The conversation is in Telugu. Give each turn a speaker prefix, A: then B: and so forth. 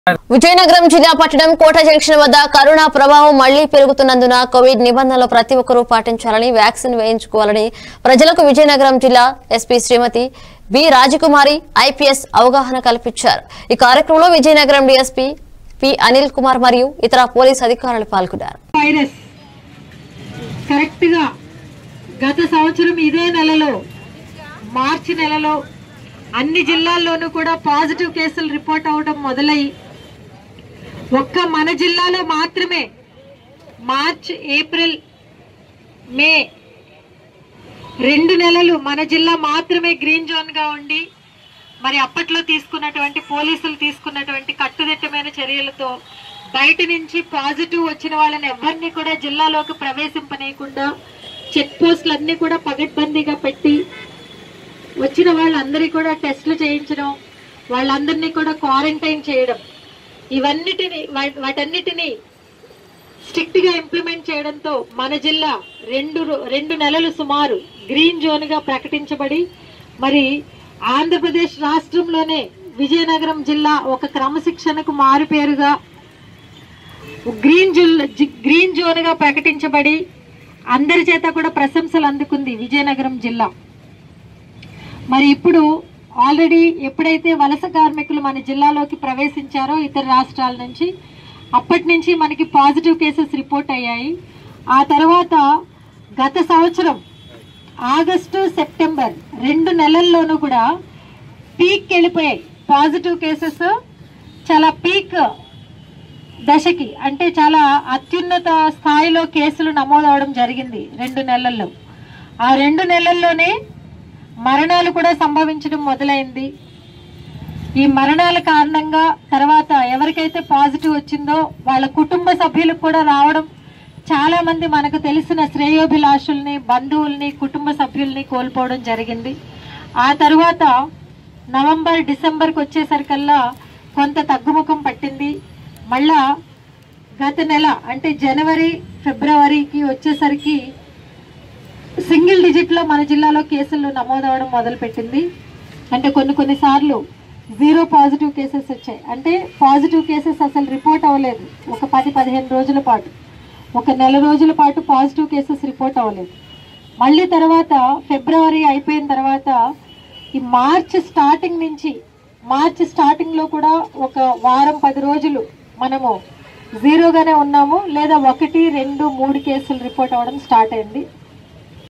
A: విజయనగరం జిల్లా పట్టణం కోట జంక్షన్ వద్ద కరోనా ప్రభావం మళ్లీ పెరుగుతున్నందున కోవిడ్ నిబంధనలు ప్రతి ఒక్కరూ పాటించాలని వ్యాక్సిన్ వేయించుకోవాలని ప్రజలకు విజయనగరం జిల్లా SP Shrimati B Rajakumari IPS అవగాహన కల్పించారు ఈ కార్యక్రమంలో విజయనగరం డీఎస్పీ పి అనిల్ కుమార్ మరియు ఇతర పోలీస్ అధికారులు పాల్గొన్నారు
B: వైరస్ కరెక్ట్ గా గత సంవత్సరం ఇదే నెలలో మార్చి నెలలో అన్ని జిల్లాల్లోనూ కూడా పాజిటివ్ కేసులు రిపోర్ట్ అవడం మొదలై ఒక్క మన జిల్లాలో మాత్రమే మార్చ్ ఏప్రిల్ మే రెండు నెలలు మన జిల్లా మాత్రమే గ్రీన్ జోన్ గా ఉండి మరి అప్పట్లో తీసుకున్నటువంటి పోలీసులు తీసుకున్నటువంటి కట్టుదిట్టమైన చర్యలతో బయట నుంచి పాజిటివ్ వచ్చిన వాళ్ళని ఎవరిని కూడా జిల్లాలోకి ప్రవేశింపనీయకుండా చెక్ పోస్టులు అన్ని కూడా పగడ్బందీగా పెట్టి వచ్చిన వాళ్ళందరి కూడా టెస్టులు చేయించడం వాళ్ళందరినీ కూడా క్వారంటైన్ చేయడం ఇవన్నిటిని వా- వాటన్నిటిని స్ట్రిక్ట్ గా ఇంప్లిమెంట్ చేయడంతో మన జిల్లా రెండు రో- రెండు నెలలు సుమారు గ్రీన్ జోన్ గా ప్రకటించబడి మరి ఆంధ్రప్రదేశ్ రాష్ట్రంలోనే విజయనగరం జిల్లా ఒక క్రమశిక్షణకు మారుపేరుగా గ్రీన్ జోన్ గ్రీన్ జోన్ గా ప్రకటించబడి అందరి చేత కూడా ప్రశంసలు అందుకుంది విజయనగరం జిల్లా మరి ఇప్పుడు ఆల్రెడీ ఎప్పుడైతే వలస కార్మికులు మన జిల్లాలోకి ప్రవేశించారో ఇతర రాష్ట్రాల నుంచి అప్పటి నుంచి మనకి పాజిటివ్ కేసెస్ రిపోర్ట్ అయ్యాయి ఆ తర్వాత గత సంవత్సరం ఆగస్టు సెప్టెంబర్ రెండు నెలల్లోనూ కూడా పీక్ వెళ్ళిపోయాయి పాజిటివ్ కేసెస్ చాలా పీక్ దశకి అంటే చాలా అత్యున్నత స్థాయిలో కేసులు నమోదవడం జరిగింది రెండు నెలల్లో ఆ రెండు నెలల్లోనే మరణాలు కూడా సంభవించడం మొదలైంది ఈ మరణాల కారణంగా తర్వాత ఎవరికైతే పాజిటివ్ వచ్చిందో వాళ్ళ కుటుంబ సభ్యులకు కూడా రావడం చాలా మంది మనకు తెలిసిన శ్రేయోభిలాషుల్ని బంధువుల్ని కుటుంబ సభ్యుల్ని కోల్పోవడం జరిగింది ఆ తర్వాత నవంబర్ డిసెంబర్కి వచ్చేసరికల్లా కొంత తగ్గుముఖం పట్టింది మళ్ళా గత నెల అంటే జనవరి ఫిబ్రవరికి వచ్చేసరికి సింగిల్ డిజిట్ లో మన జిల్లాలో కేసులు నమోదవడం మొదలుపెట్టింది అంటే కొన్ని కొన్ని సార్లు జీరో పాజిటివ్ కేసెస్ వచ్చాయి అంటే పాజిటివ్ కేసెస్ అసలు రిపోర్ట్ అవ్వలేదు ఒక పది పదిహేను రోజుల పాటు ఒక నెల రోజుల పాటు పాజిటివ్ కేసెస్ రిపోర్ట్ అవ్వలేదు మళ్ళీ తర్వాత ఫిబ్రవరి అయిపోయిన తర్వాత ఈ మార్చ్ స్టార్టింగ్ నుంచి మార్చ్ స్టార్టింగ్ లో కూడా ఒక వారం పది రోజులు మనము జీరోగానే ఉన్నాము లేదా ఒకటి రెండు మూడు కేసులు రిపోర్ట్ అవ్వడం స్టార్ట్ అయింది